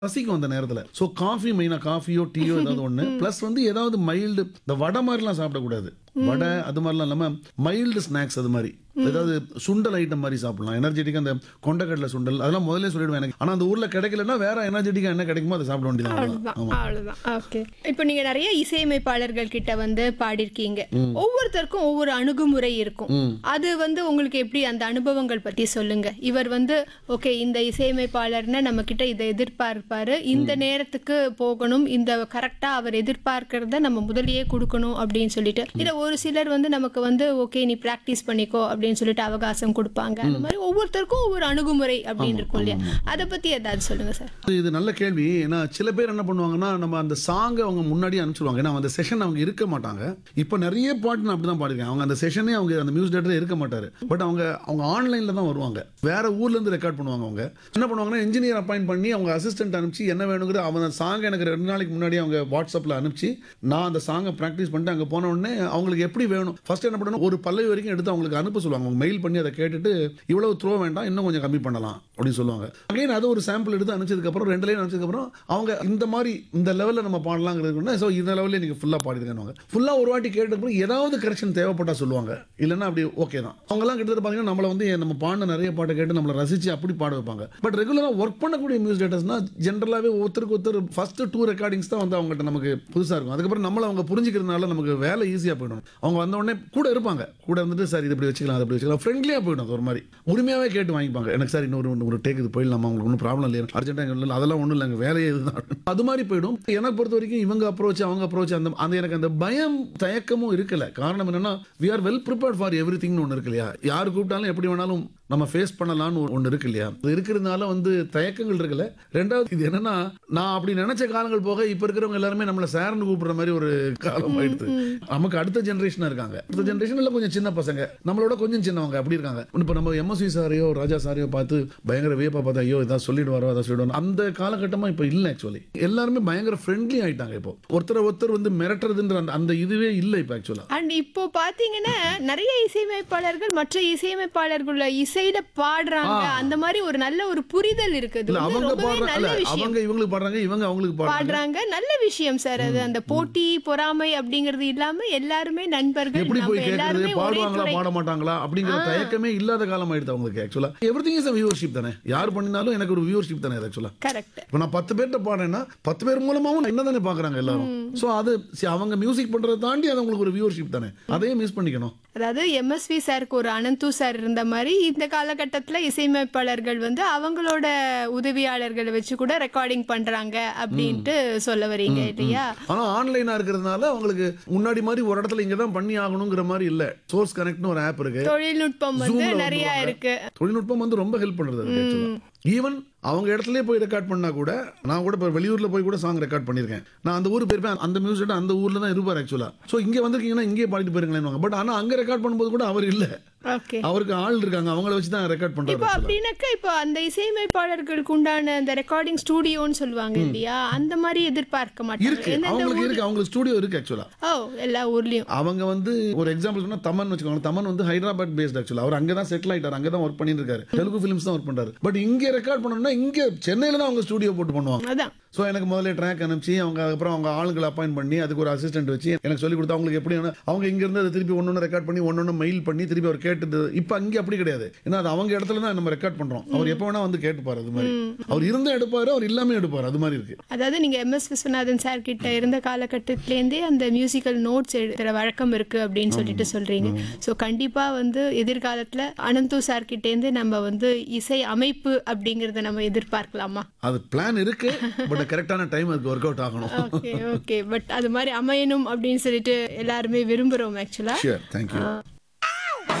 பசிக்கும் அந்த நேரத்துல சோ காஃபி மெயினா காஃபியோ டீயோ ஏதாவது ஒண்ணு பிளஸ் வந்து ஏதாவது மைல்டு இந்த வடை மாதிரிலாம் சாப்பிடக்கூடாது வடை அது மாதிரிலாம் இல்லாம மைல்டு ஸ்நாக்ஸ் அது மாதிரி ஏதாவது சுண்டல் ஐட்டம் மாதிரி சாப்பிடலாம் எனர்ஜெட்டிக்கா அந்த கொண்டக்கடலை சுண்டல் அதெல்லாம் முதல்ல சொல்லிடுவேன் எனக்கு ஆனா அந்த ஊர்ல கிடைக்கலன்னா வேற எனர்ஜெட்டிக்கா என்ன கிடைக்குமோ அதை சாப்பிட வேண்டியது அவ்வளவுதான் அவ்வளவுதான் ஓகே இப்போ நீங்க நிறைய இசையமைப்பாளர்கள் கிட்ட வந்து பாடிருக்கீங்க ஒவ்வொருத்தருக்கும் ஒவ்வொரு அணுகுமுறை இருக்கும் அது வந்து உங்களுக்கு எப்படி அந்த அனுபவங்கள் பத்தி சொல்லுங்க இவர் வந்து ஓகே இந்த இசையமைப்பாளர்னா நம்ம கிட்ட இதை எதிர்பார்ப்பாரு இந்த நேரத்துக்கு போகணும் இந்த கரெக்டா அவர் எதிர்பார்க்கறத நம்ம முதல்லயே கொடுக்கணும் அப்படின்னு சொல்லிட்டு இல்ல ஒரு சிலர் வந்து நமக்கு வந்து ஓகே நீ பிராக்டிஸ் பண்ணிக்கோ அப்படின்னு சொல்லிட்டு அவகாசம் கொடுப்பாங்க அந்த மாதிரி ஒவ்வொருத்தருக்கும் ஒவ்வொரு அணுகுமுறை அப்படின்னு இருக்கும் இல்லையா அதை பத்தி ஏதாவது சொல்லுங்க சார் இது நல்ல கேள்வி ஏன்னா சில பேர் என்ன பண்ணுவாங்கன்னா நம்ம அந்த சாங்கை அவங்க முன்னாடியே அனுப்பிச்சிடுவாங்க ஏன்னா அந்த செஷன் அவங்க இருக்க மாட்டாங்க இப்போ நிறைய பாட்டு நான் அப்படிதான் பாடிருக்கேன் அவங்க அந்த செஷனே அவங்க அந்த மியூசிக் டேரக்டர் இருக்க மாட்டாரு பட் அவங்க அவங்க ஆன்லைன்ல தான் வருவாங்க வேற ஊர்ல இருந்து ரெக்கார்ட் பண்ணுவாங்க அவங்க என்ன பண்ணுவாங்கன்னா இன்ஜினியர் அப்பாயிண்ட் பண்ணி அவங்க அசிஸ்டன்ட் அனுப்பிச்சு என்ன வேணுங்கிற அவன் அந்த சாங் எனக்கு ரெண்டு நாளைக்கு முன்னாடி அவங்க வாட்ஸ்அப்ல அனுப்பிச்சு நான் அந்த சாங்கை ப்ராக்டிஸ் பண்ணிட்டு அங்கே போன உடனே அவங்களுக்கு எப்படி வேணும் ஃபர்ஸ்ட் என்ன பண்ணணும் ஒரு பல்லவி வரைக்கும் எடுத்து அவங்களுக்கு அனுப்ப சொல்லுவாங்க அவங்க மெயில் பண்ணி அதை கேட்டுட்டு இவ்வளவு த்ரோ வேண்டாம் இன்னும் கொஞ்சம் கம்மி பண்ணலாம் அப்படின்னு சொல்லுவாங்க அகைன் அது ஒரு சாம்பிள் எடுத்து அனுப்பிச்சதுக்கு அப்புறம் ரெண்டு லைன் அனுப்பிச்சதுக்கு அப்புறம் அவங்க இந்த மாதிரி இந்த லெவலில் நம்ம பாடலாங்கிறது ஸோ இந்த லெவலில் நீங்கள் ஃபுல்லாக பாடிருக்காங்க ஃபுல்லாக ஒரு வாட்டி கேட்டதுக்கு ஏதாவது கரெக்ஷன் தேவைப்பட்டா சொல்லுவாங்க இல்லைன்னா அப்படி ஓகே தான் அவங்கலாம் கிட்டத்தட்ட பார்த்தீங்கன்னா நம்மளை வந்து நம்ம பாடின நிறைய பாட்டை கேட்டு நம்மளை ரசிச்சு அப்படி பாட வைப்பாங்க பட் ரெகுலராக ஒர்க் பண்ணக்கூடிய மியூசிக் டேட்டர்ஸ்னா ஜென்ரலாகவே ஒருத்தருக்கு ஒருத்தர் ஃபர்ஸ்ட் டூ ரெக்கார்டிங்ஸ் தான் வந்து அவங்ககிட்ட நமக்கு புதுசாக இருக்கும் அதுக்கப்புறம் நம்மளை அவங்க புரிஞ்சுக்கிறதுனால நமக்கு வேலை ஈஸியாக போயிடும் அவங்க வந்த உடனே கூட இருப்பாங்க கூட இருந்துட்டு சார் இது இப்படி வச்சுக்கலாம் அது அப்படி வச்சுக்கலாம் ஃப்ரெண்ட்லியாக போயிடும் அது ஒரு மாதிரி உரிமையாகவே கேட்டு வாங்கிப்பாங்க எனக்கு சார் இன்னொரு ஒரு டேக் இது போயிடலாமா உங்களுக்கு ஒன்றும் ப்ராப்ளம் இல்லையா அர்ஜென்ட்டாக இல்லை அதெல்லாம் ஒன்றும் இல்லைங்க வேலையே இதுதான் அது மாதிரி போயிடும் எனக்கு பொறுத்த வரைக்கும் இவங்க அப்ரோச் அவங்க அப்ரோச் அந்த அந்த எனக்கு அந்த பயம் தயக்கமும் இருக்கல காரணம் என்னன்னா we are well prepared for every திங்னு ஒன்று இருக்கு இல்லையா யார் கூப்பிட்டாலும் எப்படி வேணாலும் நம்ம ஃபேஸ் பண்ணலாம்னு ஒன்று இருக்கு இல்லையா அது இருக்கிறதுனால வந்து தயக்கங்கள் இருக்குல்ல ரெண்டாவது இது என்னன்னா நான் அப்படி நினைச்ச காலங்கள் போக இப்போ இருக்கிறவங்க எல்லாருமே நம்மளை சார்னு கூப்பிடுற மாதிரி ஒரு காலம் ஆயிடுது நமக்கு அடுத்த ஜென்ரேஷனாக இருக்காங்க அடுத்த ஜென்ரேஷனில் கொஞ்சம் சின்ன பசங்க நம்மளோட கொஞ்சம் சின்னவங்க அப்படி இருக்காங்க இப்போ நம்ம எம்எஸ்வி சாரையோ ராஜா சாரையோ பார்த்து பயங்கர வியப்பா பார்த்தா ஐயோ இதான் சொல்லிடுவாரோ அதை சொல்லிடுவாரோ அந்த காலகட்டமாக இப்போ இல்லை ஆக்சுவலி எல்லாருமே பயங்கர ஃப்ரெண்ட்லி ஆயிட்டாங்க இப்போ ஒருத்தரை ஒருத்தர் வந்து மிரட்டுறதுன்ற அந்த அந்த இதுவே இல்லை இப்போ ஆக்சுவலாக அண்ட் இப்போ பாத்தீங்கன்னா நிறைய இசையமைப்பாளர்கள் மற்ற இசையமைப்பாளர்களோட இசையில பாடுறாங்க அந்த மாதிரி ஒரு நல்ல ஒரு புரிதல் இருக்குது இல்ல வந்து அவங்க ரொம்பவே பாடுறாங்க நல்ல இல்ல விஷயம் அவங்க இவங்களுக்கு பாடுறாங்க இவங்க அவங்களுக்கு பாடுறாங்க பாடுறாங்க நல்ல விஷயம் சார் அது அந்த போட்டி பொறாமை அப்படிங்கிறது இல்லாம எல்லாருமே நண்பர்கள் எப்படி போய் நம்ம கேட்கறது எல்லாருமே ஒரே பாடுவாங்களா துறை பாட மாட்டாங்களா அப்படிங்கிற தயக்கமே இல்லாத காலம் ஆயிடுது அவங்களுக்கு ஆக்சுவலா எவ்ரி திங் இஸ் வியூவர்ஷிப் தானே யார் பண்ணினாலும் எனக்கு ஒரு வியூவர்ஷிப் தானே ஆக்சுவலா கரெக்ட் இப்போ நான் பத்து பேர்கிட்ட பாடுறேன்னா பத்து பேர் மூலமாவும் என்ன தானே பாக்குறாங்க எல்லாரும் சோ அது see, அவங்க மியூசிக் பண்றதை தாண்டி அது அவங்களுக்கு ஒரு வியூவர்ஷிப் தானே அதையும் மிஸ் பண்ணிக்கணும் அதாவது எம்எஸ்வி சாருக்கு ஒரு அனந்து சார் இருந்த மாதிரி இந்த காலகட்டத்துல இசையமைப்பாளர்கள் வந்து அவங்களோட உதவியாளர்களை வச்சு கூட ரெக்கார்டிங் பண்றாங்க அப்படின்ட்டு சொல்ல வரீங்க இல்லையா ஆனா ஆன்லைனா இருக்கிறதுனால அவங்களுக்கு முன்னாடி மாதிரி ஒரு இடத்துல இங்க தான் பண்ணி ஆகணுங்கிற மாதிரி இல்ல சோர்ஸ் கனெக்ட்னு ஒரு ஆப் இருக்கு தொழில்நுட்பம் வந்து Zoomல நிறைய வந்துருவாங்க. இருக்கு தொழில்நுட்பம் வந்து ரொம்ப ஹெல்ப் பண்றது ஈவன் அவங்க இடத்துலயே போய் ரெக்கார்ட் பண்ணா கூட நான் கூட இப்போ வெளியூர்ல போய் கூட சாங் ரெக்கார்ட் பண்ணியிருக்கேன் நான் அந்த ஊர் போயிருப்பேன் அந்த மியூசிக் அந்த ஊர்ல தான் இருப்பார் ஆக்சுவலா ஸோ இங்க வந்திருக்கீங்கன்னா இங்கே பாடிட்டு போயிருங்களேன் பட் ஆனா அங்க ரெக்கார்ட் பண்ணும்போது கூட அவர் இல்ல ஓகே அவருக்கு ஆள் இருக்காங்க அவங்கள வச்சு தான் ரெக்கார்ட் இப்போ பண்றாரு அப்படின்னாக்கா இப்போ அந்த இசையமைப்பாளர்களுக்கு உண்டான அந்த ரெக்கார்டிங் ஸ்டூடியோன்னு சொல்லுவாங்க இல்லையா அந்த மாதிரி எதிர்பார்க்க மாட்டாங்க இருக்கு எந்தெந்த அவங்களுக்கு ஊர் இருக்கு அவங்களுக்கு ஸ்டூடியோ இருக்கு ஆக்சுவலா ஓ எல்லா ஊர்லயும் அவங்க வந்து ஒரு எக்ஸாம்பிள் சொன்னா தமன் வச்சுக்கோங்க தமன் வந்து ஹைதராபாத் பேஸ்ட் ஆக்சுவலா அவர் அங்கே தான் செட்டில் ஆயிட்டார் அங்கே தான் ஒர்க் பண்ணிட்டு இருக்காரு தெலுங்கு ஃபிலிம்ஸ் தான் ஒர்க் பண்றாரு பட் இங்கே ரெக்கார்ட் பண்ணணும்னா இங்கே சென்னையில தான் அவங்க ஸ்டூடியோ போட்டு பண்ணுவாங்க அதான் ஸோ எனக்கு முதல்ல ட்ராக் அனுப்பிச்சு அவங்க அதுக்கப்புறம் அவங்க ஆளுங்களை அப்பாயிண்ட் பண்ணி அதுக்கு ஒரு அசிஸ்டன்ட் வச்சு எனக்கு சொல்லி கொடுத்து அவங்களுக்கு எப்படி வேணும் அவங்க இங்கேருந்து அதை திருப்பி ஒன்று ரெக்கார்ட் பண்ணி ஒன்று மெயில் பண்ணி திருப்பி அவர் கேட்டது இப்போ அங்கே அப்படி கிடையாது ஏன்னா அது அவங்க இடத்துல தான் நம்ம ரெக்கார்ட் பண்ணுறோம் அவர் எப்போ வேணா வந்து கேட்டுப்பார் அது மாதிரி அவர் இருந்தால் எடுப்பார் அவர் இல்லாமல் எடுப்பார் அது மாதிரி இருக்கு அதாவது நீங்க எம் எஸ் விஸ்வநாதன் சார் கிட்ட இருந்த காலகட்டத்திலேருந்தே அந்த மியூசிக்கல் நோட்ஸ் எழுதுற வழக்கம் இருக்கு அப்படின்னு சொல்லிட்டு சொல்றீங்க ஸோ கண்டிப்பா வந்து எதிர்காலத்துல அனந்து சார் கிட்டேருந்து நம்ம வந்து இசை அமைப்பு அப்படிங்கறத நம்ம எதிர்பார்க்கலாமா அது பிளான் இருக்கு பட் கரெக்டான டைம் அதுக்கு ஒர்க் அவுட் ஆகணும் ஓகே ஓகே பட் அது மாதிரி அமையணும் அப்படின்னு சொல்லிட்டு எல்லாருமே விரும்புறோம் ஆக்சுவலா ஷியர் தேங்க்யூ